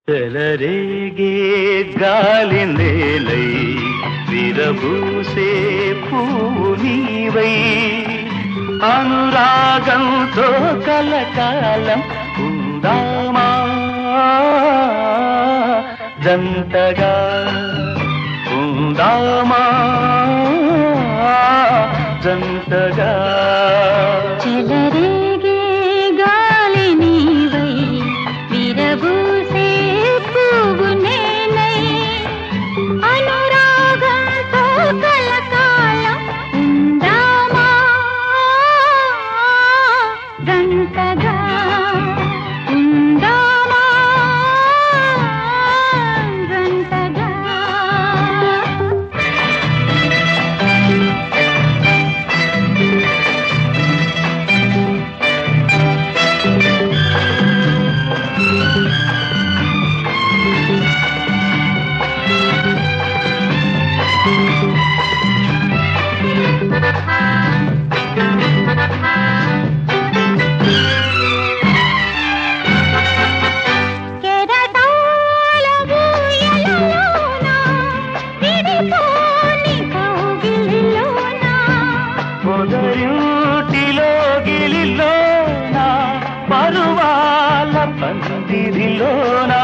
చెలరేగే గాలి నేలై విరబూసే పువ్వు నీవై అనురాగంతో కలకాలం ఉందామా జంటగా ఉందామా జంటగా చెలరేగే గాలి నీవై విరబూసే పువ్వు నేనై అనురాగంతో కలకాలం ఉందామా గంటగా ఉందామా గంటగా కెరటాల ఊయలలోన విడిపోని కౌగిలిలోన పొదరింటిలో గిలిలోన పరువాల పందిరిలోనా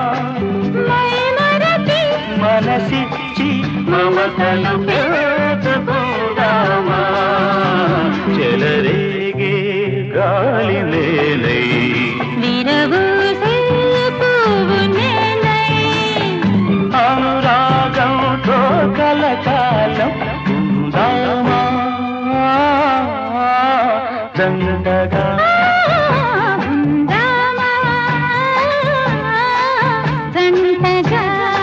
మైమరచి మనసిచ్చి మమతలు పెంచుకుందామా చెలరేగే గాలి నేలై విరబూసే పువ్వు నేనై అనురాగంతో కలకాలం ఉందామా జంటగా ఉందామా జంటగా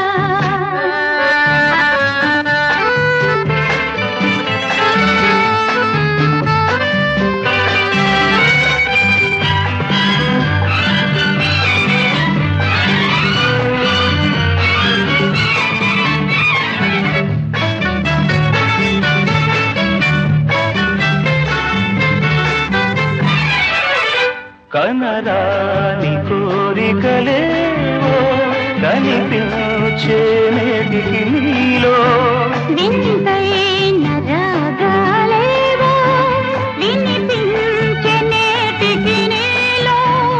కనరాని కోరికలేవో కనిపించే నేటికి నీలో వింతైన రాగాలేవో వినిపించే నేటికి నీలో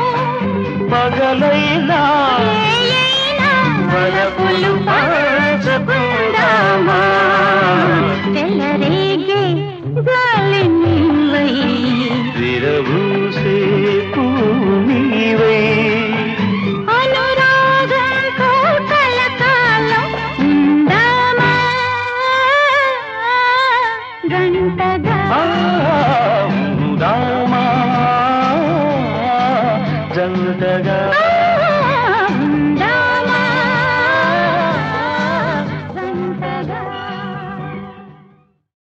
పగలైనా ఏయైనా వలపులు పంచుకుందామా తెల్లరేగే గాలి నీవై విరబూసే పువ్వు నీవై అనురాగంతో కలకాలం ఉందామా గంటగా ఆ, ఉందామా జంటగా